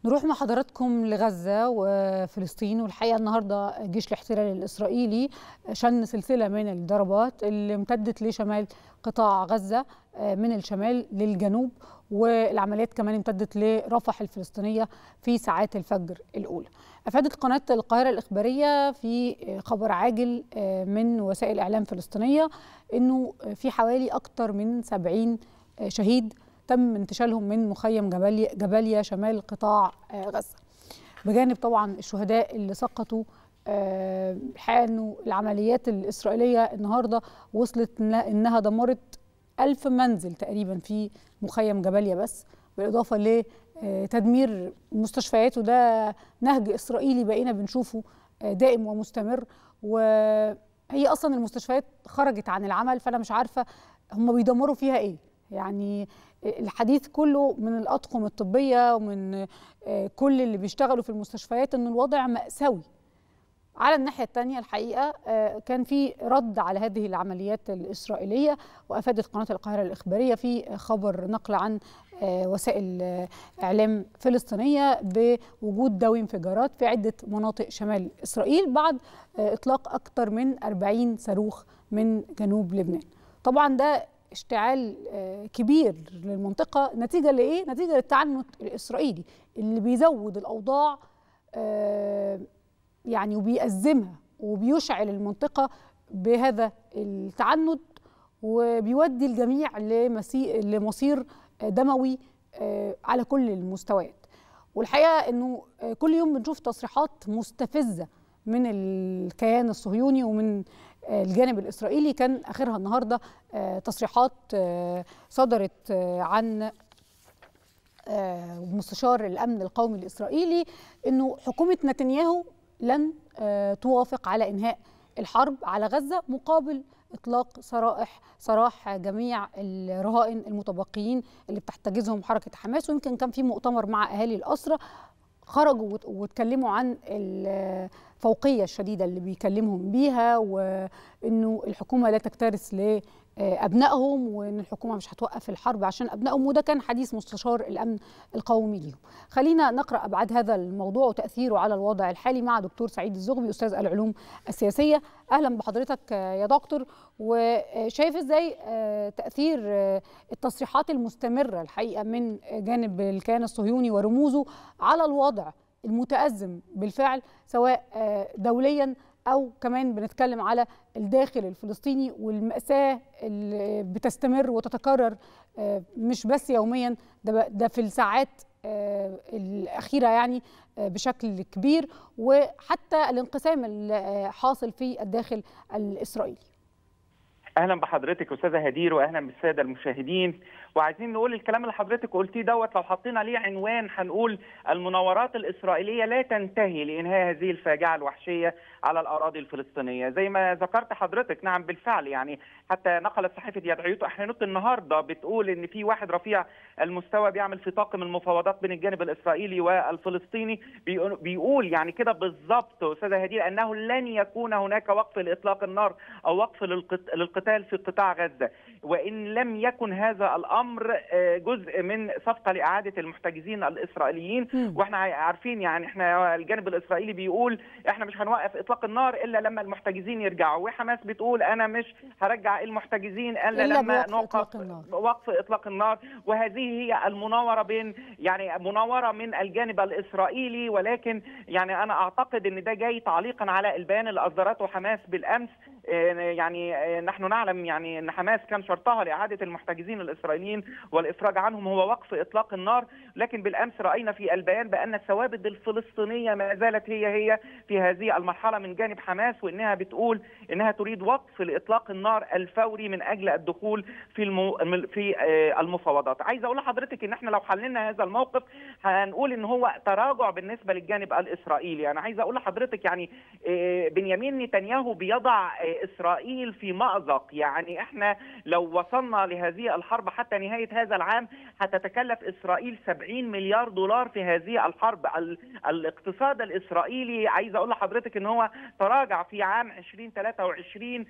نروح مع حضراتكم لغزة وفلسطين والحقيقة النهاردة جيش الاحتلال الإسرائيلي شن سلسلة من الضربات اللي امتدت لشمال قطاع غزة من الشمال للجنوب والعمليات كمان امتدت لرفح الفلسطينية في ساعات الفجر الأولى أفادت قناة القاهرة الإخبارية في خبر عاجل من وسائل إعلام فلسطينية أنه في حوالي أكثر من 70 شهيد تم انتشالهم من مخيم جباليا, جباليا شمال قطاع غزة بجانب طبعا الشهداء اللي سقطوا الحقيقة أنه العمليات الإسرائيلية النهاردة وصلت إنها دمرت ألف منزل تقريبا في مخيم جباليا بس بالإضافة لتدمير المستشفيات وده نهج إسرائيلي بقينا بنشوفه دائم ومستمر وهي أصلا المستشفيات خرجت عن العمل فأنا مش عارفة هم بيدمروا فيها إيه يعني الحديث كله من الأطقم الطبية ومن كل اللي بيشتغلوا في المستشفيات أن الوضع مأساوي على الناحية الثانية الحقيقة كان في رد على هذه العمليات الإسرائيلية وأفادت قناة القاهرة الإخبارية في خبر نقل عن وسائل إعلام فلسطينية بوجود ذوي انفجارات في عدة مناطق شمال إسرائيل بعد إطلاق أكثر من 40 صاروخ من جنوب لبنان طبعا ده اشتعال كبير للمنطقة نتيجة لإيه؟ نتيجة للتعنت الإسرائيلي اللي بيزود الأوضاع يعني وبيأزمها وبيشعل المنطقة بهذا التعنت وبيودي الجميع لمصير دموي على كل المستويات والحقيقة أنه كل يوم بنشوف تصريحات مستفزة من الكيان الصهيوني ومن الجانب الإسرائيلي كان آخرها النهاردة تصريحات صدرت عن مستشار الأمن القومي الإسرائيلي أنه حكومة نتنياهو لن توافق على إنهاء الحرب على غزة مقابل إطلاق سرائح سراح جميع الرهائن المتبقيين اللي بتحتجزهم حركة حماس ويمكن كان في مؤتمر مع أهالي الأسرة خرجوا واتكلموا عن الفوقية الشديدة اللي بيكلمهم بيها وإنه الحكومة لا تكترث لأبنائهم وإن الحكومة مش هتوقف الحرب عشان أبنائهم وده كان حديث مستشار الأمن القومي ليهم خلينا نقرأ أبعاد هذا الموضوع وتأثيره على الوضع الحالي مع دكتور سعيد الزغبي أستاذ العلوم السياسية أهلا بحضرتك يا دكتور وشايف إزاي تأثير التصريحات المستمرة الحقيقة من جانب الكيان الصهيوني ورموزه على الوضع المتأزم بالفعل سواء دوليا أو كمان بنتكلم على الداخل الفلسطيني والمأساة اللي بتستمر وتتكرر مش بس يوميا ده, ده في الساعات الأخيرة يعني بشكل كبير وحتى الانقسام اللي حاصل في الداخل الإسرائيلي اهلا بحضرتك استاذه هدير واهلا بالساده المشاهدين وعايزين نقول الكلام اللي حضرتك قلتيه دوت لو حطينا عليه عنوان هنقول المناورات الاسرائيليه لا تنتهي لانهاء هذه الفاجعه الوحشيه على الاراضي الفلسطينيه زي ما ذكرت حضرتك نعم بالفعل يعني حتى نقلت صحيفه يدعيوت احيانوت النهارده بتقول ان في واحد رفيع المستوى بيعمل في طاقم المفاوضات بين الجانب الاسرائيلي والفلسطيني بيقول يعني كده بالظبط استاذه هدير انه لن يكون هناك وقف لاطلاق النار او وقف للقتال في قطاع غزه وان لم يكن هذا الامر جزء من صفقه لاعاده المحتجزين الاسرائيليين واحنا عارفين يعني احنا الجانب الاسرائيلي بيقول احنا مش هنوقف اطلاق النار الا لما المحتجزين يرجعوا وحماس بتقول انا مش هرجع المحتجزين الا, إلا لما نوقف وقف اطلاق النار وهذه هي المناوره بين يعني مناوره من الجانب الاسرائيلي ولكن يعني انا اعتقد ان ده جاي تعليقا على البيان اللي اصدرته حماس بالامس يعني نحن نعلم يعني ان حماس كان شرطها لاعاده المحتجزين الاسرائيليين والافراج عنهم هو وقف اطلاق النار لكن بالامس راينا في البيان بان الثوابت الفلسطينيه ما زالت هي هي في هذه المرحله من جانب حماس وانها بتقول انها تريد وقف لاطلاق النار الفوري من اجل الدخول في المو... في المفاوضات عايز اقول لحضرتك ان احنا لو حللنا هذا الموقف هنقول ان هو تراجع بالنسبه للجانب الاسرائيلي انا عايز اقول لحضرتك يعني بنيامين نتنياهو بيضع واسرائيل في مازق يعني احنا لو وصلنا لهذه الحرب حتى نهايه هذا العام هتتكلف اسرائيل 70 مليار دولار في هذه الحرب الاقتصاد الاسرائيلي عايز اقول لحضرتك ان هو تراجع في عام 2023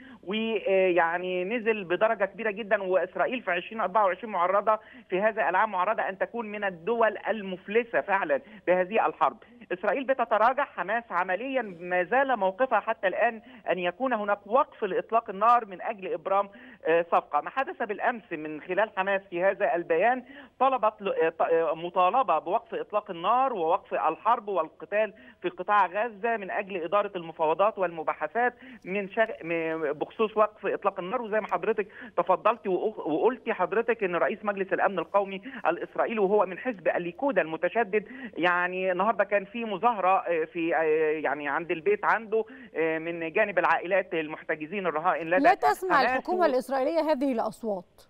ويعني نزل بدرجه كبيره جدا واسرائيل في 2024 معرضه في هذا العام معرضه ان تكون من الدول المفلسه فعلا بهذه الحرب اسرائيل بتتراجع حماس عمليا ما زال موقفها حتى الان ان يكون هناك وقف لاطلاق النار من اجل ابرام صفقه ما حدث بالامس من خلال حماس في هذا البيان طلبت مطالبه بوقف اطلاق النار ووقف الحرب والقتال في قطاع غزه من اجل اداره المفاوضات والمباحثات من شغ... بخصوص وقف اطلاق النار وزي ما حضرتك تفضلتي وقلتي حضرتك ان رئيس مجلس الامن القومي الاسرائيلي وهو من حزب الليكود المتشدد يعني النهارده كان في مظاهره في يعني عند البيت عنده من جانب العائلات المحتجزين الرهائن لدى لا تسمع الحكومه و... الاسرائيليه هذه الاصوات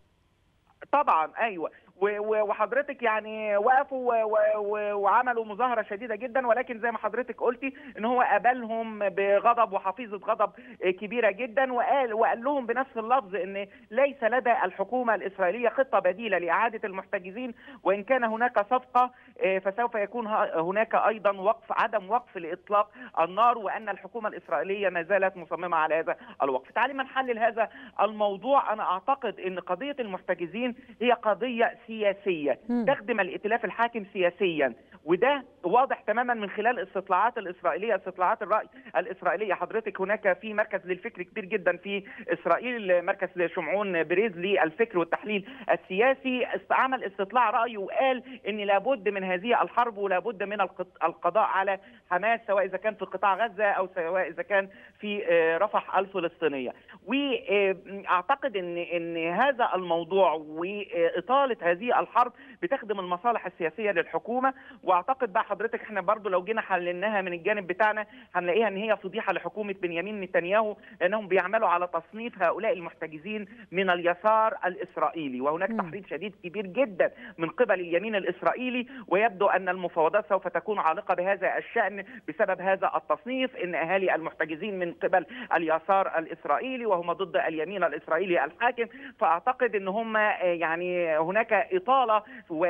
طبعا ايوه وحضرتك يعني وقفوا وعملوا مظاهره شديده جدا ولكن زي ما حضرتك قلتي ان هو قابلهم بغضب وحفيظه غضب كبيره جدا وقال وقال لهم بنفس اللفظ ان ليس لدى الحكومه الاسرائيليه خطه بديله لاعاده المحتجزين وان كان هناك صفقه فسوف يكون هناك ايضا وقف عدم وقف لاطلاق النار وان الحكومه الاسرائيليه ما زالت مصممه على هذا الوقف. تعالي ما نحلل هذا الموضوع انا اعتقد ان قضيه المحتجزين هي قضيه سياسيه تخدم الائتلاف الحاكم سياسيا وده واضح تماما من خلال استطلاعات الاسرائيليه استطلاعات الراي الاسرائيليه حضرتك هناك في مركز للفكر كبير جدا في اسرائيل مركز شمعون بريز للفكر والتحليل السياسي عمل استطلاع راي وقال ان لابد من هذه الحرب ولابد من القضاء على حماس سواء اذا كان في قطاع غزه او سواء اذا كان في رفح الفلسطينيه واعتقد ان ان هذا الموضوع واطاله هذه الحرب بتخدم المصالح السياسيه للحكومه واعتقد بقى حضرتك احنا برضو لو جينا حللناها من الجانب بتاعنا هنلاقيها ان هي فضيحه لحكومه بنيامين نتنياهو لانهم بيعملوا على تصنيف هؤلاء المحتجزين من اليسار الاسرائيلي وهناك تحريض شديد كبير جدا من قبل اليمين الاسرائيلي ويبدو ان المفاوضات سوف تكون عالقه بهذا الشان بسبب هذا التصنيف ان اهالي المحتجزين من قبل اليسار الاسرائيلي وهم ضد اليمين الاسرائيلي الحاكم فاعتقد ان هم يعني هناك اطاله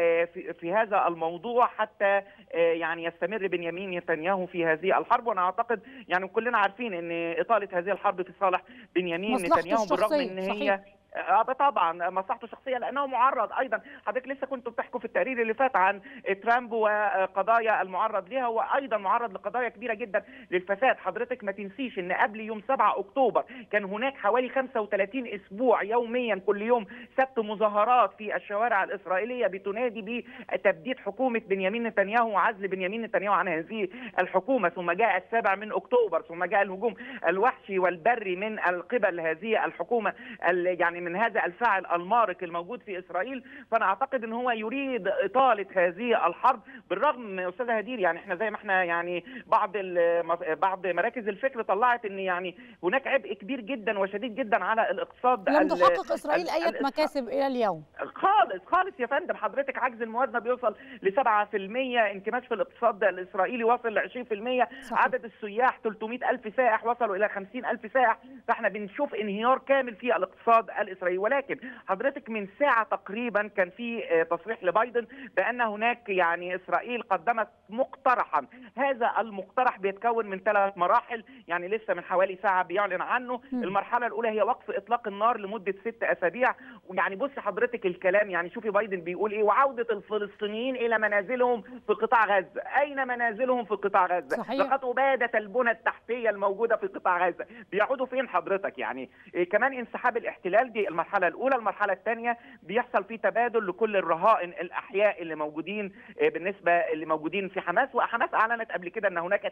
في هذا الموضوع حتى يعني يستمر بنيامين نتنياهو في هذه الحرب وانا اعتقد يعني كلنا عارفين ان اطاله هذه الحرب في صالح بنيامين نتنياهو بالرغم ان هي صحيح. اه طبعا مصلحته الشخصيه لانه معرض ايضا حضرتك لسه كنتوا بتحكوا في التقرير اللي فات عن ترامب وقضايا المعرض ليها هو ايضا معرض لقضايا كبيره جدا للفساد حضرتك ما تنسيش ان قبل يوم 7 اكتوبر كان هناك حوالي 35 اسبوع يوميا كل يوم سبت مظاهرات في الشوارع الاسرائيليه بتنادي بتبديد حكومه بنيامين نتنياهو وعزل بنيامين نتنياهو عن هذه الحكومه ثم جاء السابع من اكتوبر ثم جاء الهجوم الوحشي والبري من قبل هذه الحكومه يعني من هذا الفاعل المارق الموجود في اسرائيل فانا اعتقد ان هو يريد اطاله هذه الحرب بالرغم استاذه هدير يعني احنا زي ما احنا يعني بعض بعض مراكز الفكر طلعت ان يعني هناك عبء كبير جدا وشديد جدا على الاقتصاد لم تحقق اسرائيل اي مكاسب الى اليوم خالص خالص يا فندم حضرتك عجز الموازنه بيوصل ل 7% انكماش في الاقتصاد الاسرائيلي وصل ل 20% صحيح. عدد السياح 300 الف سائح وصلوا الى 50 الف سائح فاحنا بنشوف انهيار كامل في الاقتصاد الاسرائيلي ولكن حضرتك من ساعه تقريبا كان في تصريح لبايدن بان هناك يعني اسرائيل قدمت مقترحا هذا المقترح بيتكون من ثلاث مراحل يعني لسه من حوالي ساعه بيعلن عنه م. المرحله الاولى هي وقف اطلاق النار لمده ست اسابيع ويعني بص حضرتك الكلام يعني شوفي بايدن بيقول ايه وعوده الفلسطينيين الى منازلهم في قطاع غزه اين منازلهم في قطاع غزه صحيح. لقد ابادت البنى التحتيه الموجوده في قطاع غزه بيعودوا فين حضرتك يعني إيه كمان انسحاب الاحتلال دي المرحله الاولى المرحله الثانيه بيحصل في تبادل لكل الرهائن الاحياء اللي موجودين بالنسبه اللي موجودين في حماس وحماس اعلنت قبل كده ان هناك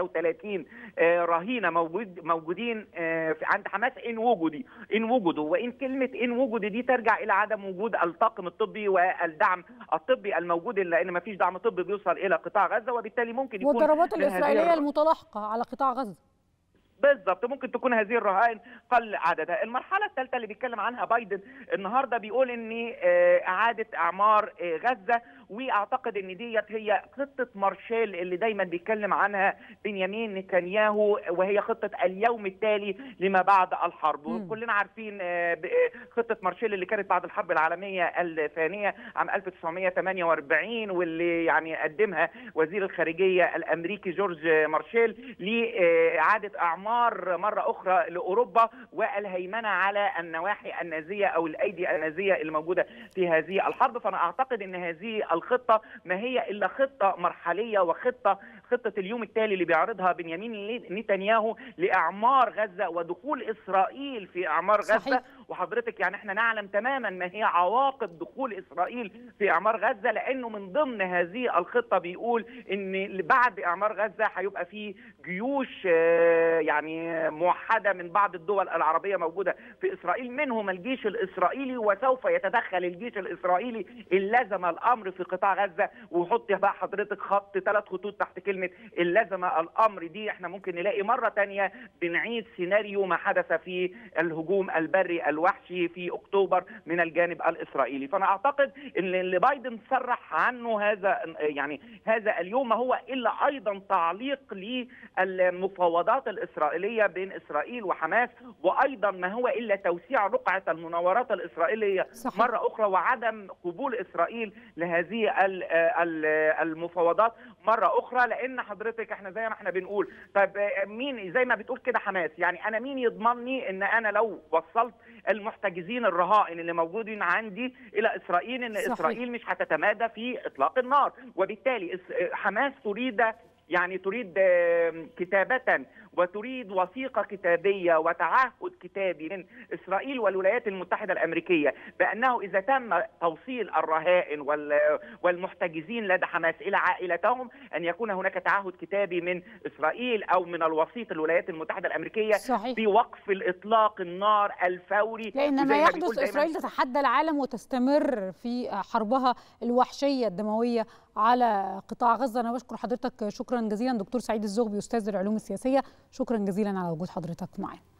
33 رهينه موجود موجودين عند حماس ان وجدوا ان وجدوا وان كلمه ان وجدوا دي ترجع الى عدم وجود الطاقم الطبي والدعم الطبي الموجود لان ما فيش دعم طبي بيوصل الى قطاع غزه وبالتالي ممكن يكون والضربات الاسرائيليه المتلاحقه على قطاع غزه بالظبط ممكن تكون هذه الرهائن قل عددها المرحله الثالثه اللي بيتكلم عنها بايدن النهارده بيقول ان اعاده اعمار غزه واعتقد ان ديت هي خطه مارشال اللي دايما بيتكلم عنها بنيامين نتنياهو وهي خطه اليوم التالي لما بعد الحرب مم. وكلنا عارفين آه، ب- آه، خطه مارشال اللي كانت بعد الحرب العالميه الثانيه عام 1948 واللي يعني قدمها وزير الخارجيه الامريكي جورج مارشال لاعاده اعمار مره اخرى لاوروبا والهيمنه على النواحي النازيه او الايدي النازيه اللي موجوده في هذه الحرب فانا اعتقد ان هذه الخطه ما هي الا خطه مرحليه وخطه خطه اليوم التالي اللي بيعرضها بنيامين نتنياهو لاعمار غزه ودخول اسرائيل في اعمار غزه صحيح. وحضرتك يعني احنا نعلم تماما ما هي عواقب دخول اسرائيل في اعمار غزه لانه من ضمن هذه الخطه بيقول ان بعد اعمار غزه هيبقى في جيوش آه، يعني موحده من بعض الدول العربيه موجوده في اسرائيل منهم الجيش الاسرائيلي وسوف يتدخل الجيش الاسرائيلي ان لزم الامر في قطاع غزه وحط بقى حضرتك خط ثلاث خطوط تحت كلمه ان لزم الامر دي احنا ممكن نلاقي مره تانية بنعيد سيناريو ما حدث في الهجوم البري الوحشي في اكتوبر من الجانب الاسرائيلي فانا اعتقد ان اللي بايدن صرح عنه هذا يعني هذا اليوم ما هو الا ايضا تعليق للمفاوضات الاسرائيليه بين اسرائيل وحماس وايضا ما هو الا توسيع رقعه المناورات الاسرائيليه صحيح. مره اخرى وعدم قبول اسرائيل لهذه ال- ال- المفاوضات مره اخرى لان حضرتك احنا زي ما احنا بنقول طب مين زي ما بتقول كده حماس يعني انا مين يضمنني ان انا لو وصلت المحتجزين الرهائن اللي موجودين عندي الى اسرائيل ان صحيح. اسرائيل مش هتتمادى في اطلاق النار وبالتالي إس- حماس تريد يعني تريد آم، كتابة وتريد وثيقة كتابية وتعهد كتابي من إسرائيل والولايات المتحدة الأمريكية بأنه إذا تم توصيل الرهائن وال- والمحتجزين لدى حماس إلى عائلتهم أن يكون هناك تعهد كتابي من إسرائيل أو من الوسيط الولايات المتحدة الأمريكية صحيح بوقف الإطلاق النار الفوري لأن وزي ما بيقول يحدث دايماً إسرائيل تتحدى العالم وتستمر في حربها الوحشية الدموية على قطاع غزة أنا بشكر حضرتك شكرا جزيلا دكتور سعيد الزغبي أستاذ العلوم السياسية شكرا جزيلا على وجود حضرتك معي